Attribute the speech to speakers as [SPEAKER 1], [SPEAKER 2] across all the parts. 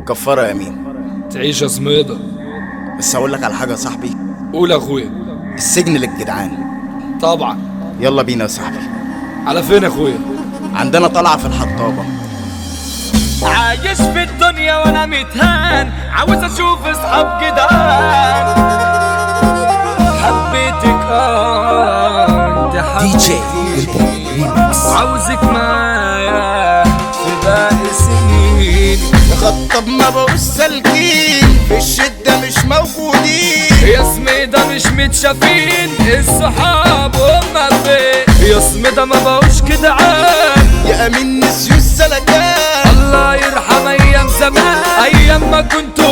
[SPEAKER 1] كفاره يا مين
[SPEAKER 2] تعيش يا زميضة
[SPEAKER 1] بس هقول لك على حاجه يا صاحبي
[SPEAKER 2] قول يا اخويا
[SPEAKER 1] السجن للجدعان
[SPEAKER 2] طبعا
[SPEAKER 1] يلا بينا يا صاحبي
[SPEAKER 2] على فين يا اخويا
[SPEAKER 1] عندنا طلعه في الحطابه
[SPEAKER 3] عايش في الدنيا وانا متهان عاوز اشوف اصحاب جدعان حبيتك اه انت
[SPEAKER 1] دي جي
[SPEAKER 3] حبيتيني عاوزك معايا في باقي سنين
[SPEAKER 1] خطب ما بقوش سالكين في الشده مش موجودين
[SPEAKER 3] يا سميدة مش متشافين الصحاب هما فين يا سميدة ما بقوش جدعان
[SPEAKER 1] يا امين نسيو السلكان
[SPEAKER 3] الله يرحم ايام زمان ايام ما كنتوا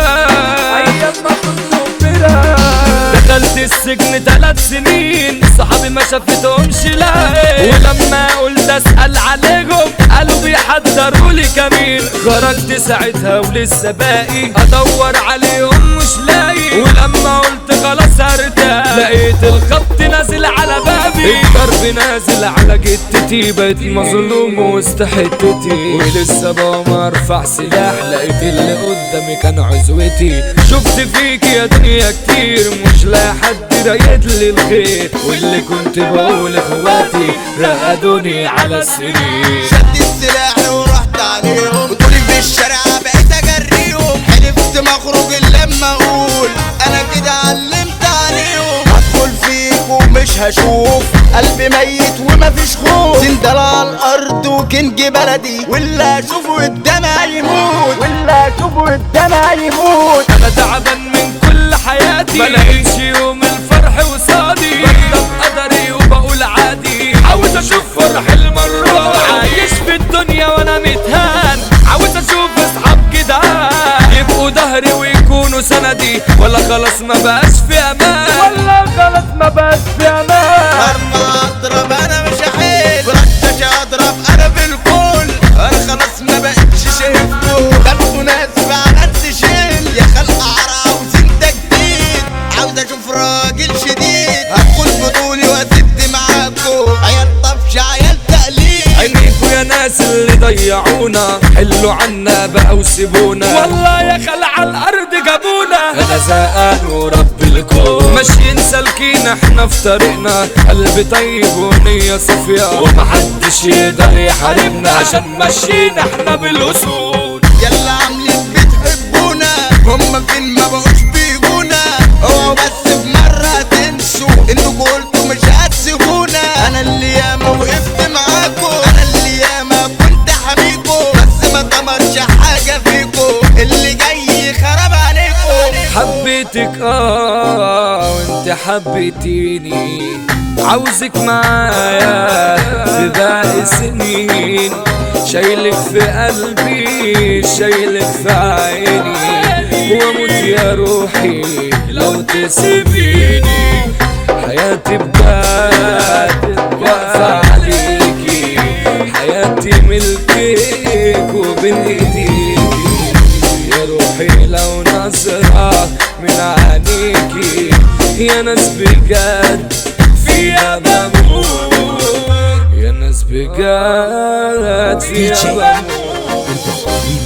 [SPEAKER 3] فراق ايام ما كنتوا فراق دخلت السجن ثلاث سنين صحابي ما شافتهمش لاقي ولما قلت اسال عليهم قالوا بيحضروا لي كمين خرجت ساعتها ولسه باقي ادور عليهم مش لاقي ولما قلت خلاص هرتاح لقيت الخبط نازل على بابي الضرب نازل على جتتي بقيت مظلوم وسط حتتي ولسه بقى ما ارفع سلاح لقيت اللي قدامي كان عزوتي شفت فيك يا دنيا كتير مش لاقي حد رايد لي الخير واللي كنت بقول اخواتي رقدوني على السرير
[SPEAKER 1] شد السلاح ورحت عليهم وطولي في الشارع بقيت اجريهم حلفت ما اخرج الا لما اقول انا كده علمت عليهم هدخل فيك ومش هشوف قلبي ميت ومفيش خوف سندل على الارض وكنج بلدي واللي هشوفه قدامي هيموت واللي هشوفه قدامي هيموت
[SPEAKER 3] انا تعبان من كل حياتي ملاقيش يوم الفرح وصادي بندم قدري وبقول عادي عاوز اشوف فرح المرة عايش في الدنيا وانا متهان عاوز اشوف اصحاب جدعان يبقوا ظهري ويكونوا سندي ولا خلاص ما بقاش في امان ولا خلاص ما بقاش في امان
[SPEAKER 1] ارمى اضرب انا مش هحل برشاش اضرب انا بالكل انا خلاص ما بقتش شايفكم ده انتوا ناس فعلا تشيل يا خلق عرا عاوزين تجديد عاوز اشوف راجل شديد هدخل بطولي واسد معاكم عيال طفش عيال تقليد
[SPEAKER 3] عينيكوا يا ناس اللي ضيعونا حلوا عنا بقى وسيبونا والله يا خلع على الارض جابونا انا زهقان ورب الكون ماشيين سالكين احنا في طريقنا قلب طيب ونية صافية ومحدش يقدر يحاربنا عشان ماشيين احنا بالاصول
[SPEAKER 1] يلا عاملين بتحبونا هم فين ما بقوش بيجونا اوعوا بس بمرة تنسوا انكوا قلتوا مش هتسيبونا انا اللي ياما وقفت معاكوا انا اللي ياما كنت حميكوا بس ما طمرش حاجة فيكوا اللي جاي خرب عليكوا
[SPEAKER 3] حبيتك اه وانت حبيتيني عاوزك معايا في باقي سنين شايلك في قلبي شايلك في عيني واموت يا روحي لو تسيبيني حياتي بجد واقفة عليكي حياتي ملكك وبين ايديكي يا روحي لو نظرة من عينيكي يا ناس بجد فيها بموت يا ناس بجد فيها بموت